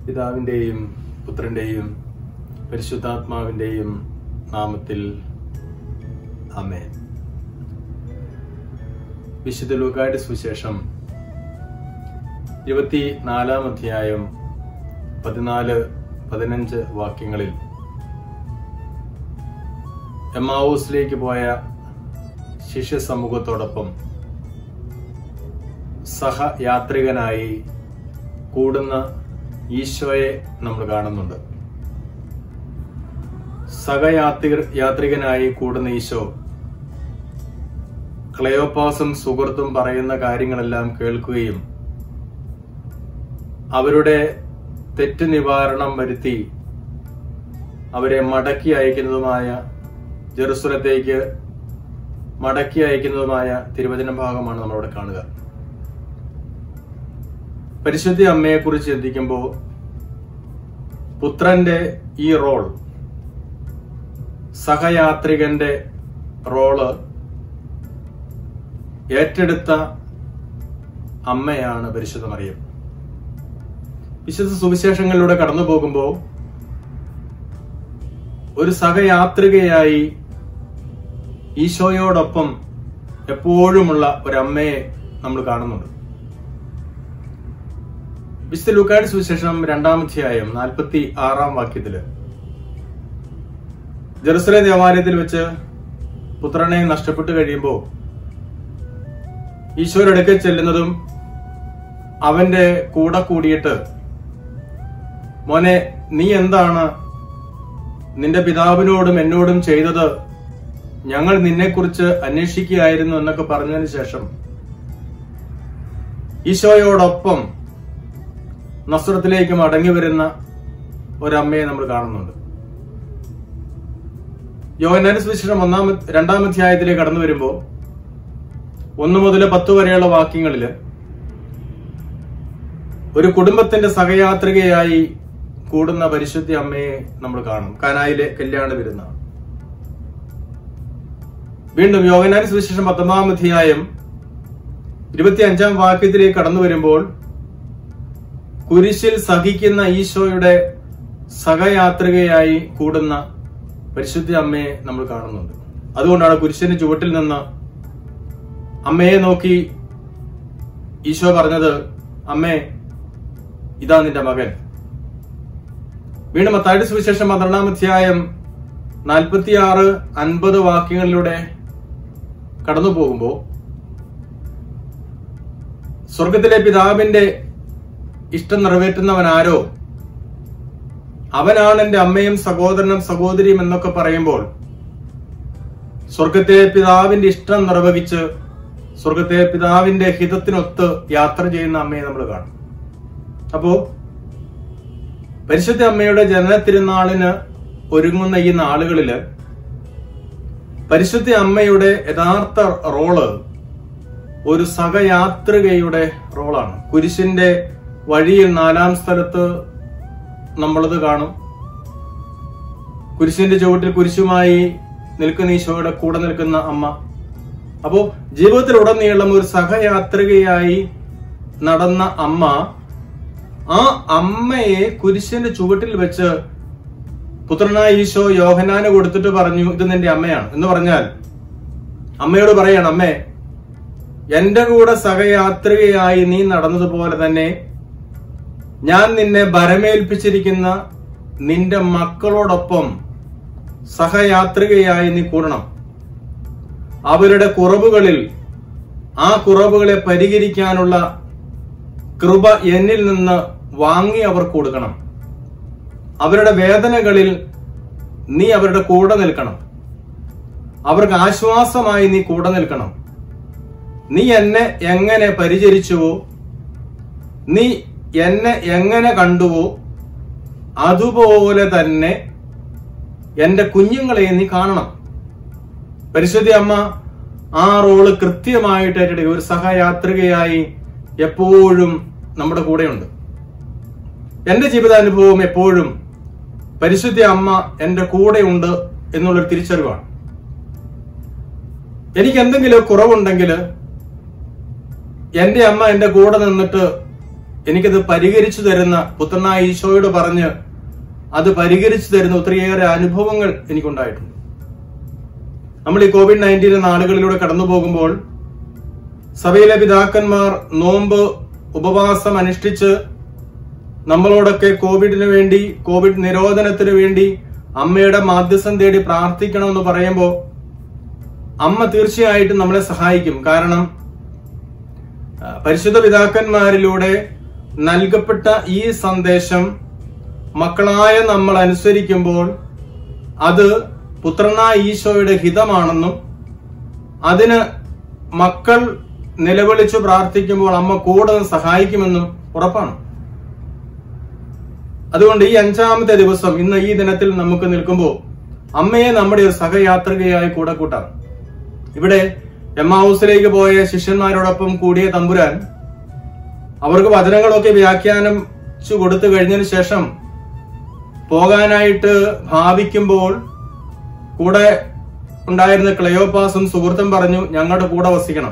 പിതാവിൻ്റെയും പുത്രൻ്റെയും പരിശുദ്ധാത്മാവിൻ്റെയും നാമത്തിൽ അമേൻ വിശുദ്ധ ലൂക്കായുടെ സുവിശേഷം ഇരുപത്തി നാലാം അധ്യായം പതിനാല് പതിനഞ്ച് വാക്യങ്ങളിൽ എമ്മാവൂസിലേക്ക് പോയ ശിഷ്യ സമൂഹത്തോടൊപ്പം സഹയാത്രികനായി കൂടുന്ന ഈശോയെ നമ്മൾ കാണുന്നുണ്ട് സഹയാത്രി യാത്രികനായി കൂടുന്ന ഈശോ ക്ലയോപ്പാസും സുഹൃത്തും പറയുന്ന കാര്യങ്ങളെല്ലാം കേൾക്കുകയും അവരുടെ തെറ്റ് നിവാരണം വരുത്തി അവരെ മടക്കി അയക്കുന്നതുമായ ജെറുസലത്തേക്ക് മടക്കി അയക്കുന്നതുമായ തിരുവചന ഭാഗമാണ് നമ്മളിവിടെ കാണുക പരിശുദ്ധി അമ്മയെക്കുറിച്ച് ചിന്തിക്കുമ്പോൾ പുത്രന്റെ ഈ റോൾ സഹയാത്രികന്റെ റോള് ഏറ്റെടുത്ത അമ്മയാണ് പരിശുദ്ധ മറിയം വിശുദ്ധ സുവിശേഷങ്ങളിലൂടെ കടന്നു പോകുമ്പോൾ ഒരു സഹയാത്രികയായി ഈശോയോടൊപ്പം എപ്പോഴുമുള്ള ഒരമ്മയെ നമ്മൾ കാണുന്നുണ്ട് വിശുദ്ധ ലൂക്കാട് സുവിശേഷം രണ്ടാം അധ്യായം നാൽപ്പത്തി ആറാം വാക്യത്തില് ജെറുസലേം ദേവാലയത്തിൽ വെച്ച് പുത്രനെ നഷ്ടപ്പെട്ടു കഴിയുമ്പോൾ ഈശോയുടെ ചെല്ലുന്നതും അവന്റെ കൂടെ കൂടിയിട്ട് മോനെ നീ എന്താണ് നിന്റെ പിതാവിനോടും എന്നോടും ചെയ്തത് ഞങ്ങൾ നിന്നെക്കുറിച്ച് അന്വേഷിക്കുകയായിരുന്നു എന്നൊക്കെ പറഞ്ഞതിന് ശേഷം ഈശോയോടൊപ്പം നസ്രത്തിലേക്ക് മടങ്ങി വരുന്ന ഒരമ്മയെ നമ്മൾ കാണുന്നുണ്ട് യോഹന്നാന്റെ സുവിശേഷം ഒന്നാം രണ്ടാം അധ്യായത്തിലേക്ക് കടന്നു വരുമ്പോൾ ഒന്ന് മുതൽ പത്ത് വരെയുള്ള വാക്യങ്ങളില് ഒരു കുടുംബത്തിന്റെ സഹയാത്രികയായി കൂടുന്ന പരിശുദ്ധ അമ്മയെ നമ്മൾ കാണും കാനായിലെ കല്യാണ വിരുന്ന വീണ്ടും യോഗനാൻ സുവിശേഷം പത്തൊമ്പതാം അധ്യായം ഇരുപത്തി അഞ്ചാം വാക്യത്തിലേക്ക് കടന്നു വരുമ്പോൾ കുരിശിൽ സഹിക്കുന്ന ഈശോയുടെ സഹയാത്രികയായി കൂടുന്ന പരിശുദ്ധ അമ്മയെ നമ്മൾ കാണുന്നുണ്ട് അതുകൊണ്ടാണ് കുരിശിന്റെ ചുവട്ടിൽ നിന്ന് അമ്മയെ നോക്കി ഈശോ പറഞ്ഞത് അമ്മേ ഇതാ നിന്റെ മകൻ വീണ്ടും മത്തായുടെ സുവിശേഷം പന്ത്രണ്ടാം അധ്യായം നാൽപ്പത്തിയാറ് അൻപത് വാക്യങ്ങളിലൂടെ കടന്നു പോകുമ്പോൾ സ്വർഗത്തിലെ പിതാവിന്റെ ഇഷ്ടം നിറവേറ്റുന്നവൻ ആരോ അവനാണ് എന്റെ അമ്മയും സഹോദരനും സഹോദരിയും എന്നൊക്കെ പറയുമ്പോൾ സ്വർഗത്തിലെ പിതാവിന്റെ ഇഷ്ടം നിർവഹിച്ച് സ്വർഗത്തിലെ പിതാവിന്റെ ഹിതത്തിനൊത്ത് യാത്ര ചെയ്യുന്ന അമ്മയെ നമ്മൾ കാണും അപ്പോ പരിശുദ്ധ അമ്മയുടെ ജനന തിരുനാളിന് ഒരുങ്ങുന്ന ഈ നാളുകളില് പരിശുദ്ധ അമ്മയുടെ യഥാർത്ഥ റോള് ഒരു സഹയാത്രികയുടെ റോളാണ് കുരിശിന്റെ വഴിയിൽ നാലാം സ്ഥലത്ത് നമ്മളത് കാണും കുരിശിന്റെ ചുവട്ടിൽ കുരിശുമായി നിൽക്കുന്ന ഈശോയുടെ കൂടെ നിൽക്കുന്ന അമ്മ അപ്പോ ജീവിതത്തിലുടനീളം ഒരു സഹയാത്രികയായി നടന്ന അമ്മ ആ അമ്മയെ കുരിശിന്റെ ചുവട്ടിൽ വെച്ച് പുത്രനായ ഈശോ യോഹനാന് കൊടുത്തിട്ട് പറഞ്ഞു ഇത് നിന്റെ അമ്മയാണ് എന്ന് പറഞ്ഞാൽ അമ്മയോട് പറയാണ് അമ്മേ എന്റെ കൂടെ സഹയാത്രികയായി നീ നടന്നതുപോലെ തന്നെ ഞാൻ നിന്നെ ഭരമേൽപ്പിച്ചിരിക്കുന്ന നിന്റെ മക്കളോടൊപ്പം സഹയാത്രികയായി നീ കൂടണം അവരുടെ കുറവുകളിൽ ആ കുറവുകളെ പരിഹരിക്കാനുള്ള കൃപ എന്നിൽ നിന്ന് വാങ്ങി അവർ കൊടുക്കണം അവരുടെ വേദനകളിൽ നീ അവരുടെ കൂടെ നിൽക്കണം അവർക്ക് ആശ്വാസമായി നീ കൂടെ നിൽക്കണം നീ എന്നെ എങ്ങനെ പരിചരിച്ചുവോ നീ എന്നെ എങ്ങനെ കണ്ടുവോ അതുപോലെ തന്നെ എന്റെ കുഞ്ഞുങ്ങളെ നീ കാണണം പരിശുദ്ധി അമ്മ ആ റോള് കൃത്യമായിട്ട് ഏറ്റെടുക്കുക ഒരു സഹയാത്രികയായി എപ്പോഴും നമ്മുടെ കൂടെയുണ്ട് എന്റെ ജീവിതാനുഭവം എപ്പോഴും പരിശുദ്ധ അമ്മ എന്റെ കൂടെയുണ്ട് എന്നുള്ളൊരു തിരിച്ചറിവാണ് എനിക്ക് എന്തെങ്കിലും കുറവുണ്ടെങ്കിൽ എന്റെ അമ്മ എന്റെ കൂടെ നിന്നിട്ട് എനിക്കത് പരിഹരിച്ചു തരുന്ന പുത്രനായ ഈശോയോട് പറഞ്ഞ് അത് പരിഹരിച്ചു തരുന്ന ഒത്തിരിയേറെ അനുഭവങ്ങൾ എനിക്കുണ്ടായിട്ടുണ്ട് നമ്മൾ ഈ കോവിഡ് നയൻറ്റീൻ നാളുകളിലൂടെ കടന്നു പോകുമ്പോൾ സഭയിലെ പിതാക്കന്മാർ നോമ്പ് ഉപവാസം അനുഷ്ഠിച്ച് നമ്മളോടൊക്കെ കോവിഡിന് വേണ്ടി കോവിഡ് നിരോധനത്തിന് വേണ്ടി അമ്മയുടെ മാധ്യസ്ഥം തേടി പ്രാർത്ഥിക്കണമെന്ന് പറയുമ്പോൾ അമ്മ തീർച്ചയായിട്ടും നമ്മളെ സഹായിക്കും കാരണം ആ, പരിശുദ്ധ പിതാക്കന്മാരിലൂടെ നൽകപ്പെട്ട ഈ സന്ദേശം മക്കളായ നമ്മൾ അനുസരിക്കുമ്പോൾ അത് പുത്രനായ ഈശോയുടെ ഹിതമാണെന്നും അതിന് മക്കൾ നിലവിളിച്ചു പ്രാർത്ഥിക്കുമ്പോൾ അമ്മ കൂടെ സഹായിക്കുമെന്നും ഉറപ്പാണ് അതുകൊണ്ട് ഈ അഞ്ചാമത്തെ ദിവസം ഇന്ന് ഈ ദിനത്തിൽ നമുക്ക് നിൽക്കുമ്പോൾ അമ്മയെ നമ്മുടെ ഒരു സഹയാത്രികയായി കൂടെ കൂട്ടാം ഇവിടെ എമ്മാവൂസിലേക്ക് പോയ ശിഷ്യന്മാരോടൊപ്പം കൂടിയ തമ്പുരാൻ അവർക്ക് വചനങ്ങളൊക്കെ വ്യാഖ്യാനിച്ചു കൊടുത്തു കഴിഞ്ഞതിന് ശേഷം പോകാനായിട്ട് ഭാവിക്കുമ്പോൾ കൂടെ ഉണ്ടായിരുന്ന ക്ലയോപാസും സുഹൃത്തും പറഞ്ഞു ഞങ്ങളുടെ കൂടെ വസിക്കണം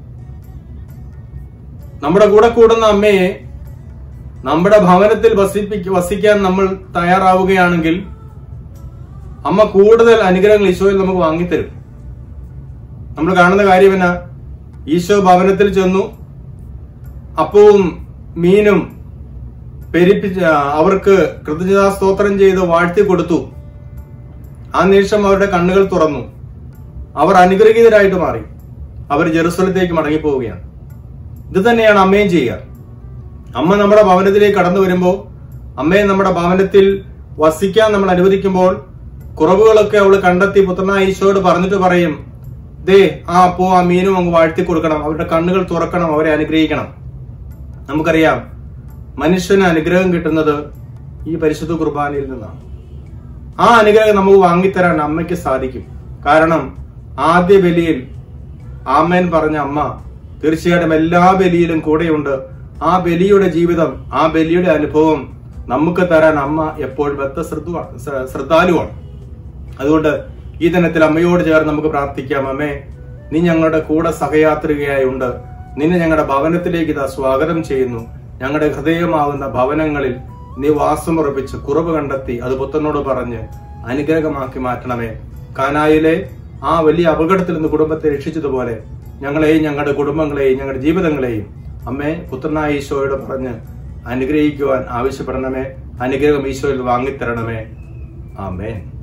നമ്മുടെ കൂടെ കൂടുന്ന അമ്മയെ നമ്മുടെ ഭവനത്തിൽ വസിപ്പിക്ക വസിക്കാൻ നമ്മൾ തയ്യാറാവുകയാണെങ്കിൽ അമ്മ കൂടുതൽ അനുഗ്രഹങ്ങൾ ഈശോയിൽ നമുക്ക് വാങ്ങിത്തരും നമ്മൾ കാണുന്ന കാര്യം എന്നാ ഈശോ ഭവനത്തിൽ ചെന്നു അപ്പവും മീനും പെരിപ്പിച്ച് അവർക്ക് കൃതജ്ഞതാ സ്തോത്രം ചെയ്ത് വാഴ്ത്തി കൊടുത്തു ആ നിമിഷം അവരുടെ കണ്ണുകൾ തുറന്നു അവർ അനുഗ്രഹീതരായിട്ട് മാറി അവർ ജെറുസലത്തേക്ക് മടങ്ങിപ്പോവുകയാണ് ഇത് തന്നെയാണ് അമ്മയും ചെയ്യുക അമ്മ നമ്മുടെ ഭവനത്തിലേക്ക് കടന്നു വരുമ്പോൾ അമ്മയെ നമ്മുടെ ഭവനത്തിൽ വസിക്കാൻ നമ്മൾ അനുവദിക്കുമ്പോൾ കുറവുകളൊക്കെ അവൾ കണ്ടെത്തി പുത്രനായ ഈശോയോട് പറഞ്ഞിട്ട് പറയും ദേ ആ അപ്പോ ആ മീനും അങ്ങ് വാഴ്ത്തി കൊടുക്കണം അവരുടെ കണ്ണുകൾ തുറക്കണം അവരെ അനുഗ്രഹിക്കണം നമുക്കറിയാം മനുഷ്യന് അനുഗ്രഹം കിട്ടുന്നത് ഈ പരിശുദ്ധ കുർബാനയിൽ നിന്നാണ് ആ അനുഗ്രഹം നമുക്ക് വാങ്ങിത്തരാൻ അമ്മയ്ക്ക് സാധിക്കും കാരണം ആദ്യ ബലിയിൽ ആമേൻ പറഞ്ഞ അമ്മ തീർച്ചയായിട്ടും എല്ലാ ബലിയിലും കൂടെയുണ്ട് ആ ബലിയുടെ ജീവിതം ആ ബലിയുടെ അനുഭവം നമുക്ക് തരാൻ അമ്മ എപ്പോഴും വ്യക്തശ്രദ്ധ ശ്രദ്ധാലുവാണ് അതുകൊണ്ട് ഈ ദിനത്തിൽ അമ്മയോട് ചേർന്ന് നമുക്ക് പ്രാർത്ഥിക്കാം അമ്മേ നീ ഞങ്ങളുടെ കൂടെ സഹയാത്രികയായി ഉണ്ട് നിന്നെ ഞങ്ങളുടെ ഭവനത്തിലേക്ക് ഇതാ സ്വാഗതം ചെയ്യുന്നു ഞങ്ങളുടെ ഹൃദയമാകുന്ന ഭവനങ്ങളിൽ നീ വാസമുറപ്പിച്ച് കുറവ് കണ്ടെത്തി അത് പുത്രനോട് പറഞ്ഞ് അനുഗ്രഹമാക്കി മാറ്റണമേ കാനായിലെ ആ വലിയ അപകടത്തിൽ നിന്ന് കുടുംബത്തെ രക്ഷിച്ചതുപോലെ ഞങ്ങളെയും ഞങ്ങളുടെ കുടുംബങ്ങളെയും ഞങ്ങളുടെ ജീവിതങ്ങളെയും അമ്മേ പുത്രനായ ഈശോയോട് പറഞ്ഞ് അനുഗ്രഹിക്കുവാൻ ആവശ്യപ്പെടണമേ അനുഗ്രഹം ഈശോയിൽ വാങ്ങിത്തരണമേ ആമേൻ